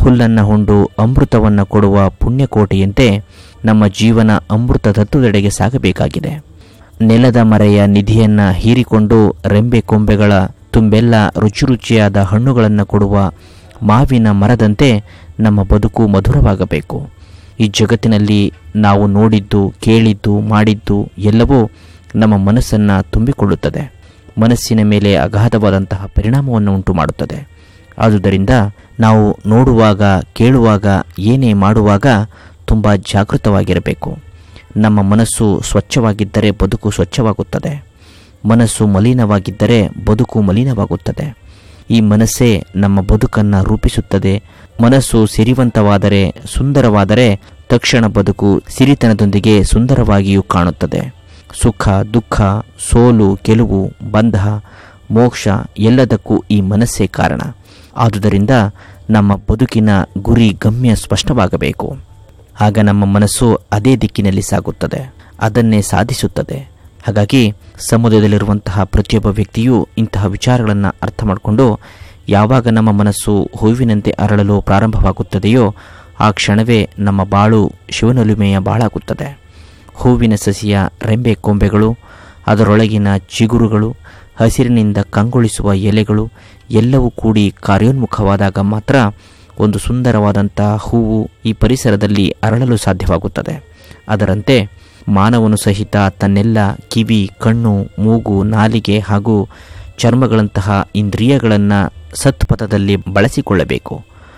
ಹುಲ್ಲನ್ನು ಹುಂಡು ಅಮೃತವನ್ನು ಕೊಡುವ ಪುಣ್ಯಕೋಟೆಯಂತೆ ನಮ್ಮ ಜೀವನ ಅಮೃತ ತತ್ವದೆಡೆಗೆ ಸಾಗಬೇಕಾಗಿದೆ ನೆಲದ ಮರೆಯ ನಿಧಿಯನ್ನು ಹೀರಿಕೊಂಡು ರೆಂಬೆ ಕೊಂಬೆಗಳ ತುಂಬೆಲ್ಲ ರುಚಿ ರುಚಿಯಾದ ಹಣ್ಣುಗಳನ್ನು ಕೊಡುವ ಮಾವಿನ ಮರದಂತೆ ನಮ್ಮ ಬದುಕು ಮಧುರವಾಗಬೇಕು ಈ ಜಗತ್ತಿನಲ್ಲಿ ನಾವು ನೋಡಿದ್ದು ಕೇಳಿದ್ದು ಮಾಡಿದ್ದು ಎಲ್ಲವೂ ನಮ್ಮ ಮನಸ್ಸನ್ನು ತುಂಬಿಕೊಳ್ಳುತ್ತದೆ ಮನಸ್ಸಿನ ಮೇಲೆ ಅಗಾಧವಾದಂತಹ ಪರಿಣಾಮವನ್ನು ಉಂಟು ಮಾಡುತ್ತದೆ ಆದುದರಿಂದ ನಾವು ನೋಡುವಾಗ ಕೇಳುವಾಗ ಏನೇ ಮಾಡುವಾಗ ತುಂಬ ಜಾಗೃತವಾಗಿರಬೇಕು ನಮ್ಮ ಮನಸ್ಸು ಸ್ವಚ್ಛವಾಗಿದ್ದರೆ ಬದುಕು ಸ್ವಚ್ಛವಾಗುತ್ತದೆ ಮನಸ್ಸು ಮಲಿನವಾಗಿದ್ದರೆ ಬದುಕು ಮಲಿನವಾಗುತ್ತದೆ ಈ ಮನಸ್ಸೇ ನಮ್ಮ ಬದುಕನ್ನು ರೂಪಿಸುತ್ತದೆ ಮನಸ್ಸು ಸಿರಿವಂತವಾದರೆ ಸುಂದರವಾದರೆ ತಕ್ಷಣ ಬದುಕು ಸಿರಿತನದೊಂದಿಗೆ ಸುಂದರವಾಗಿಯೂ ಕಾಣುತ್ತದೆ ಸುಖ ದುಃಖ ಸೋಲು ಗೆಲುವು ಬಂಧ ಮೋಕ್ಷ ಎಲ್ಲದಕ್ಕೂ ಈ ಮನಸ್ಸೇ ಕಾರಣ ಆದುದರಿಂದ ನಮ್ಮ ಬದುಕಿನ ಗುರಿ ಗಮ್ಯ ಸ್ಪಷ್ಟವಾಗಬೇಕು ಆಗ ನಮ್ಮ ಮನಸ್ಸು ಅದೇ ದಿಕ್ಕಿನಲ್ಲಿ ಸಾಗುತ್ತದೆ ಅದನ್ನೇ ಸಾಧಿಸುತ್ತದೆ ಹಾಗಾಗಿ ಸಮುದಾಯದಲ್ಲಿರುವಂತಹ ಪ್ರತಿಯೊಬ್ಬ ವ್ಯಕ್ತಿಯೂ ಇಂತಹ ವಿಚಾರಗಳನ್ನು ಅರ್ಥ ಮಾಡಿಕೊಂಡು ಯಾವಾಗ ನಮ್ಮ ಮನಸ್ಸು ಹೂವಿನಂತೆ ಅರಳಲು ಪ್ರಾರಂಭವಾಗುತ್ತದೆಯೋ ಆ ಕ್ಷಣವೇ ನಮ್ಮ ಬಾಳು ಶಿವನೊಲುಮೆಯ ಬಾಳಾಗುತ್ತದೆ ಹೂವಿನ ಸಸಿಯ ರೆಂಬೆ ಕೊಂಬೆಗಳು ಅದರೊಳಗಿನ ಚಿಗುರುಗಳು ಹಸಿರಿನಿಂದ ಕಂಗೊಳಿಸುವ ಎಲೆಗಳು ಎಲ್ಲವೂ ಕೂಡಿ ಕಾರ್ಯೋನ್ಮುಖವಾದಾಗ ಮಾತ್ರ ಒಂದು ಸುಂದರವಾದಂಥ ಹೂವು ಈ ಪರಿಸರದಲ್ಲಿ ಅರಳಲು ಸಾಧ್ಯವಾಗುತ್ತದೆ ಅದರಂತೆ ಮಾನವನು ಸಹಿತ ತನ್ನೆಲ್ಲ ಕಿವಿ ಕಣ್ಣು ಮೂಗು ನಾಲಿಗೆ ಹಾಗೂ ಚರ್ಮಗಳಂತಹ ಇಂದ್ರಿಯಗಳನ್ನು ಸತ್ಪಥದಲ್ಲಿ ಬಳಸಿಕೊಳ್ಳಬೇಕು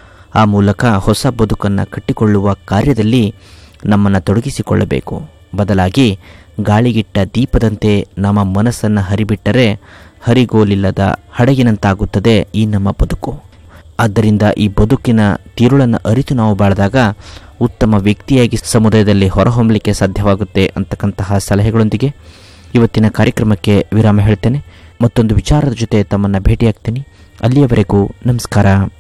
ಆ ಮೂಲಕ ಹೊಸ ಬದುಕನ್ನು ಕಟ್ಟಿಕೊಳ್ಳುವ ಕಾರ್ಯದಲ್ಲಿ ನಮ್ಮನ್ನು ತೊಡಗಿಸಿಕೊಳ್ಳಬೇಕು ಬದಲಾಗಿ ಗಾಳಿಗಿಟ್ಟ ದೀಪದಂತೆ ನಮ್ಮ ಮನಸ್ಸನ್ನು ಹರಿಬಿಟ್ಟರೆ ಹರಿಗೋಲಿಲ್ಲದ ಹಡಗಿನಂತಾಗುತ್ತದೆ ಈ ನಮ್ಮ ಬದುಕು ಆದ್ದರಿಂದ ಈ ಬದುಕಿನ ತಿರುಳನ್ನು ಅರಿತು ನಾವು ಬಾಳಿದಾಗ ಉತ್ತಮ ವ್ಯಕ್ತಿಯಾಗಿ ಸಮುದಾಯದಲ್ಲಿ ಹೊರಹೊಮ್ಮಲಿಕ್ಕೆ ಸಾಧ್ಯವಾಗುತ್ತೆ ಅಂತಕ್ಕಂತಹ ಸಲಹೆಗಳೊಂದಿಗೆ ಇವತ್ತಿನ ಕಾರ್ಯಕ್ರಮಕ್ಕೆ ವಿರಾಮ ಹೇಳ್ತೇನೆ ಮತ್ತೊಂದು ವಿಚಾರದ ಜೊತೆ ತಮ್ಮನ್ನು ಭೇಟಿಯಾಗ್ತೀನಿ ಅಲ್ಲಿಯವರೆಗೂ ನಮಸ್ಕಾರ